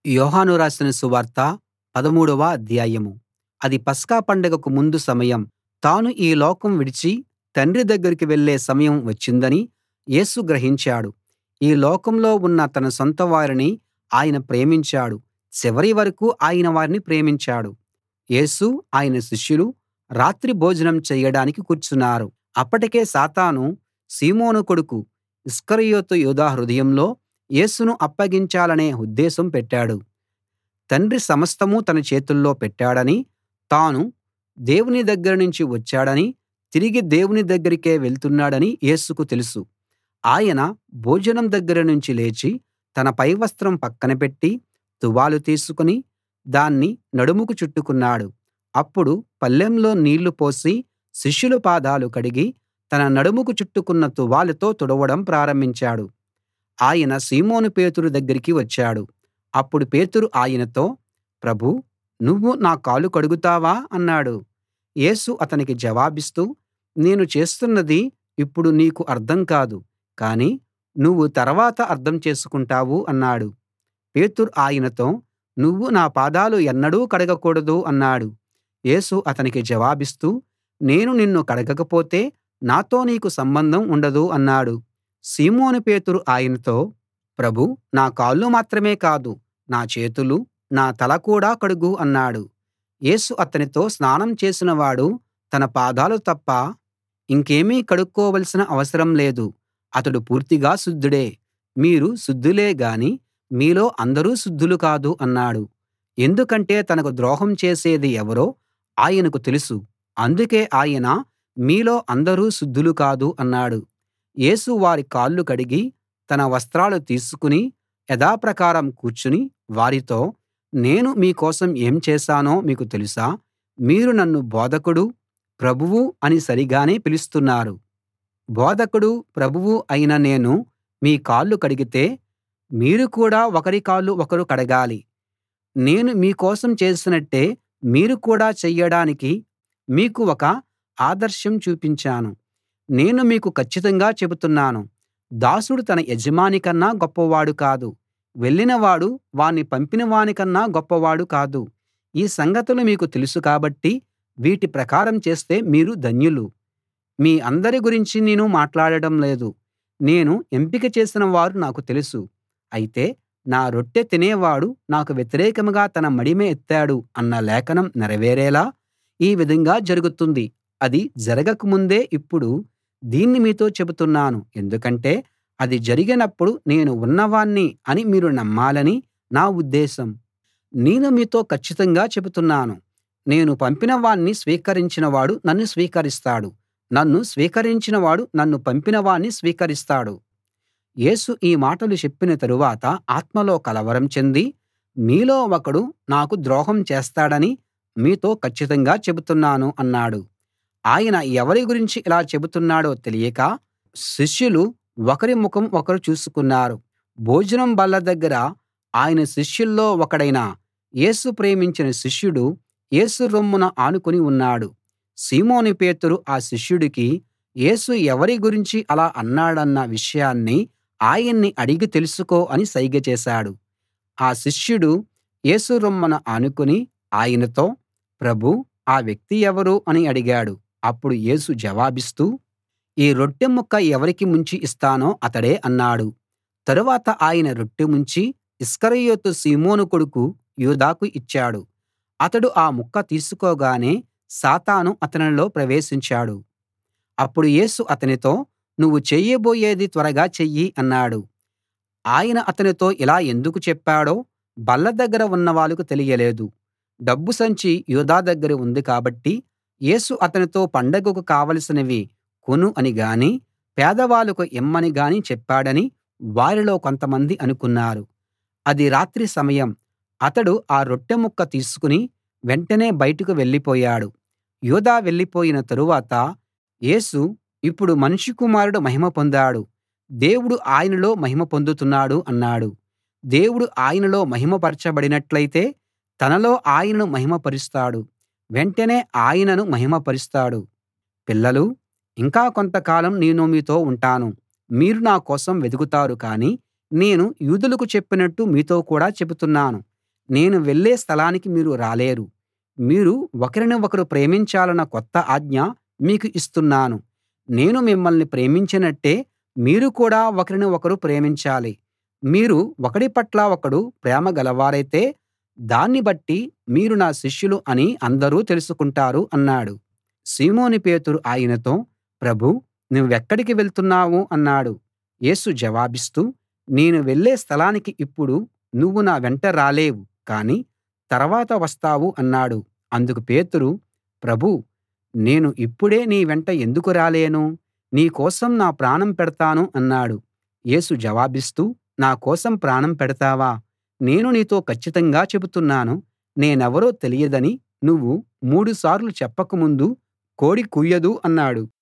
యోహాను రాసిన సువార్త పదమూడవ అధ్యాయం అది పస్కా పండగకు ముందు సమయం తాను ఈ లోకం విడిచి తండ్రి దగ్గరికి వెళ్ళే సమయం వచ్చిందని యేసు గ్రహించాడు ఈ లోకంలో ఉన్న తన సొంతవారిని ఆయన ప్రేమించాడు చివరి వరకూ ఆయన వారిని ప్రేమించాడు యేసు ఆయన శిష్యులు రాత్రి భోజనం చెయ్యడానికి కూర్చున్నారు అప్పటికే సాతాను సీమోను కొడుకు ఇస్కరియోతు యూదా హృదయంలో యేసును అప్పగించాలనే ఉద్దేశం పెట్టాడు తండ్రి సమస్తం తన చేతుల్లో పెట్టాడనీ తాను దేవుని దగ్గర నుంచి వచ్చాడనీ తిరిగి దేవుని దగ్గరకే వెళ్తున్నాడనీ యేసుకు తెలుసు ఆయన భోజనం దగ్గర నుంచి లేచి తన పైవస్త్రం పక్కన పెట్టి తువాలు తీసుకుని దాన్ని నడుముకు చుట్టుకున్నాడు అప్పుడు పళ్ళెంలో నీళ్లు పోసి శిష్యుల పాదాలు కడిగి తన నడుముకు చుట్టుకున్న తువాలుతో తుడవడం ప్రారంభించాడు ఆయన సీమోను పేతురు దగ్గరికి వచ్చాడు అప్పుడు పేతురు ఆయనతో ప్రభూ నువ్వు నా కాళ్ళు కడుగుతావా అన్నాడు యేసు అతనికి జవాబిస్తూ నేను చేస్తున్నది ఇప్పుడు నీకు అర్థం కాదు కానీ నువ్వు తర్వాత అర్థం చేసుకుంటావు అన్నాడు పేతురు ఆయనతో నువ్వు నా పాదాలు ఎన్నడూ కడగకూడదు అన్నాడు యేసు అతనికి జవాబిస్తూ నేను నిన్ను కడగకపోతే నాతో నీకు సంబంధం ఉండదు అన్నాడు సీమోను పేతురు ఆయనతో ప్రభూ నా కాళ్ళు మాత్రమే కాదు నా చేతులు నా తల కూడా కడుగు అన్నాడు యేసు అతనితో స్నానం చేసిన వాడు తన పాదాలు తప్ప ఇంకేమీ కడుక్కోవలసిన అవసరం లేదు అతడు పూర్తిగా శుద్ధుడే మీరు శుద్ధులే గాని మీలో అందరూ శుద్ధులు కాదు అన్నాడు ఎందుకంటే తనకు ద్రోహం చేసేది ఎవరో ఆయనకు తెలుసు అందుకే ఆయన మీలో అందరూ శుద్ధులు కాదు అన్నాడు యేసు వారి కాళ్ళు కడిగి తన వస్త్రాలు తీసుకుని యథాప్రకారం కూర్చుని వారితో నేను మీ కోసం ఏం చేశానో మీకు తెలుసా మీరు నన్ను బోధకుడు ప్రభువు అని సరిగానే పిలుస్తున్నారు బోధకుడు ప్రభువు అయిన నేను మీ కాళ్ళు కడిగితే మీరు కూడా ఒకరి కాళ్ళు ఒకరు కడగాలి నేను మీ కోసం చేసినట్టే మీరు కూడా చెయ్యడానికి మీకు ఒక ఆదర్శం చూపించాను నేను మీకు కచ్చితంగా చెబుతున్నాను దాసుడు తన యజమాని కన్నా గొప్పవాడు కాదు వెళ్ళినవాడు వాణ్ణి పంపిన వానికన్నా గొప్పవాడు కాదు ఈ సంగతులు మీకు తెలుసు కాబట్టి వీటి ప్రకారం చేస్తే మీరు ధన్యులు మీ అందరి గురించి నేను మాట్లాడడం లేదు నేను ఎంపిక చేసిన వారు నాకు తెలుసు అయితే నా రొట్టె తినేవాడు నాకు వ్యతిరేకంగా తన మడిమ ఎత్తాడు అన్న లేఖనం నెరవేరేలా ఈ విధంగా జరుగుతుంది అది జరగక ముందే ఇప్పుడు దీన్ని మీతో చెబుతున్నాను ఎందుకంటే అది జరిగినప్పుడు నేను ఉన్నవాణ్ణి అని మీరు నమ్మాలని నా ఉద్దేశం నేను మీతో కచ్చితంగా చెబుతున్నాను నేను పంపిన వాణ్ణి స్వీకరించిన వాడు నన్ను స్వీకరిస్తాడు నన్ను స్వీకరించిన వాడు నన్ను పంపిన వాణ్ణి స్వీకరిస్తాడు యేసు ఈ మాటలు చెప్పిన తరువాత ఆత్మలో కలవరం చెంది మీలో ఒకడు నాకు ద్రోహం చేస్తాడని మీతో కచ్చితంగా చెబుతున్నాను అన్నాడు ఆయన ఎవరి గురించి ఇలా చెబుతున్నాడో తెలియక శిష్యులు ఒకరి ముఖం ఒకరు చూసుకున్నారు భోజనం బల్ల దగ్గర ఆయన శిష్యుల్లో ఒకడైన యేసు ప్రేమించిన శిష్యుడు యేసు రొమ్మున ఆనుకుని ఉన్నాడు సీమోను పేతురు ఆ శిష్యుడికి యేసు ఎవరి గురించి అలా అన్నాడన్న విషయాన్ని ఆయన్ని అడిగి తెలుసుకో అని సైగ చేశాడు ఆ శిష్యుడు యేసు రొమ్మున ఆనుకుని ఆయనతో ప్రభూ ఆ వ్యక్తి ఎవరు అని అడిగాడు అప్పుడు యేసు జవాబిస్తూ ఈ రొట్టె ముక్క ఎవరికి ముంచి ఇస్తానో అతడే అన్నాడు తరువాత ఆయన రొట్టె ముంచి ఇస్కరియోతు సీమోను కొడుకు యూదాకు ఇచ్చాడు అతడు ఆ ముక్క తీసుకోగానే సాతాను అతనిలో ప్రవేశించాడు అప్పుడు యేసు అతనితో నువ్వు చెయ్యబోయేది త్వరగా చెయ్యి అన్నాడు ఆయన అతనితో ఇలా ఎందుకు చెప్పాడో బల్ల దగ్గర ఉన్నవాళ్ళకు తెలియలేదు డబ్బు సంచి యూదా దగ్గర ఉంది కాబట్టి యేసు అతనితో పండగకు కావలసినవి కొను అని గాని పేదవాళ్ళకు ఇమ్మని గాని చెప్పాడని వారిలో కొంతమంది అనుకున్నారు అది రాత్రి సమయం అతడు ఆ రొట్టె ముక్క తీసుకుని వెంటనే బయటకు వెళ్ళిపోయాడు యూదా వెళ్ళిపోయిన తరువాత యేసు ఇప్పుడు మనుష్య కుమారుడు మహిమ పొందాడు దేవుడు ఆయనలో మహిమ పొందుతున్నాడు అన్నాడు దేవుడు ఆయనలో మహిమపరచబడినట్లయితే తనలో ఆయనను మహిమపరుస్తాడు వెంటనే ఆయనను మహిమపరుస్తాడు పిల్లలూ ఇంకా కొంతకాలం నేను మీతో ఉంటాను మీరు నా కోసం వెదుకుతారు కానీ నేను యూదులకు చెప్పినట్టు మీతో కూడా చెబుతున్నాను నేను వెళ్ళే స్థలానికి మీరు రాలేరు మీరు ఒకరిని ఒకరు ప్రేమించాలన్న కొత్త ఆజ్ఞ మీకు ఇస్తున్నాను నేను మిమ్మల్ని ప్రేమించినట్టే మీరు కూడా ఒకరిని ఒకరు ప్రేమించాలి మీరు ఒకడి పట్ల ఒకడు ప్రేమ గలవారైతే దాన్ని బట్టి మీరు నా శిష్యులు అని అందరూ తెలుసుకుంటారు అన్నాడు సీమోను పేతురు ఆయనతో ప్రభూ నువ్వెక్కడికి వెళ్తున్నావు అన్నాడు యేసు జవాబిస్తూ నేను వెళ్ళే స్థలానికి ఇప్పుడు నువ్వు నా వెంట రాలేవు కానీ తర్వాత వస్తావు అన్నాడు అందుకు పేతురు ప్రభూ నేను ఇప్పుడే నీ వెంట ఎందుకు రాలేను నీ కోసం నా ప్రాణం పెడతాను అన్నాడు యేసు జవాబిస్తూ నా కోసం ప్రాణం పెడతావా నేను నీతో కచ్చితంగా చెబుతున్నాను నేనెవరో తెలియదని నువ్వు మూడుసార్లు చెప్పక ముందు కోడి కూయదు అన్నాడు